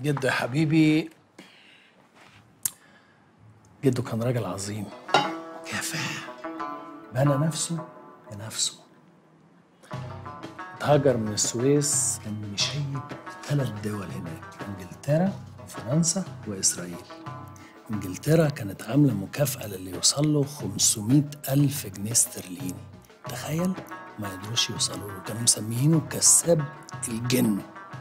جده يا حبيبي جده كان راجل عظيم كفاح بنى نفسه بنفسه اتهاجر من السويس كان مشيد ثلاث دول هناك انجلترا وفرنسا واسرائيل انجلترا كانت عامله مكافاه للي يوصل له 500 الف جنيه استرليني تخيل ما يقدروش يوصلوا له كانوا مسميينه كساب الجن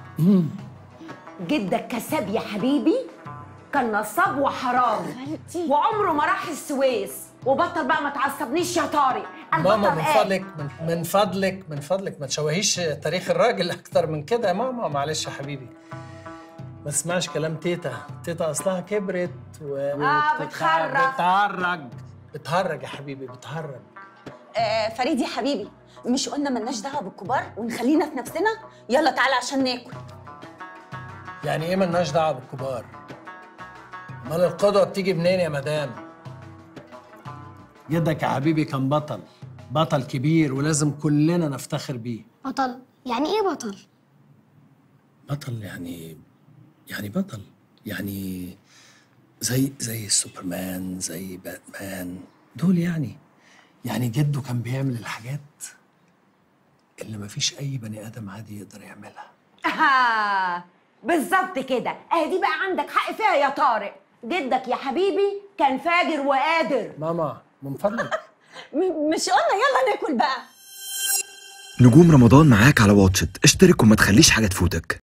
جدك كساب يا حبيبي كان نصاب وحرام وعمره ما راح السويس وبطل بقى ما تعصبنيش يا طارق قال ماما بطل من قال. فضلك من, من فضلك من فضلك ما تشوهيش تاريخ الراجل اكتر من كده يا ماما معلش يا حبيبي ما تسمعش كلام تيتا تيتا اصلها كبرت و... آه، وبتتع- بتخرف. بتهرج بتهرج يا حبيبي بتهرج آه فريد يا حبيبي مش قلنا ملناش دعوه بالكبار ونخلينا في نفسنا يلا تعالى عشان ناكل يعني ايه ملناش دعوه بالكبار امال القدوه بتيجي منين يا مدام جدك يا حبيبي كان بطل بطل كبير ولازم كلنا نفتخر بيه بطل يعني ايه بطل بطل يعني يعني بطل يعني زي زي سوبرمان زي باتمان دول يعني يعني جده كان بيعمل الحاجات اللي مفيش اي بني ادم عادي يقدر يعملها آه بالظبط كده اهي دي بقى عندك حق فيها يا طارق جدك يا حبيبي كان فاجر وقادر ماما من فضلك م- مش قلنا يلا ناكل بقى نجوم رمضان معاك على واتشت اشترك وما تخليش حاجة تفوتك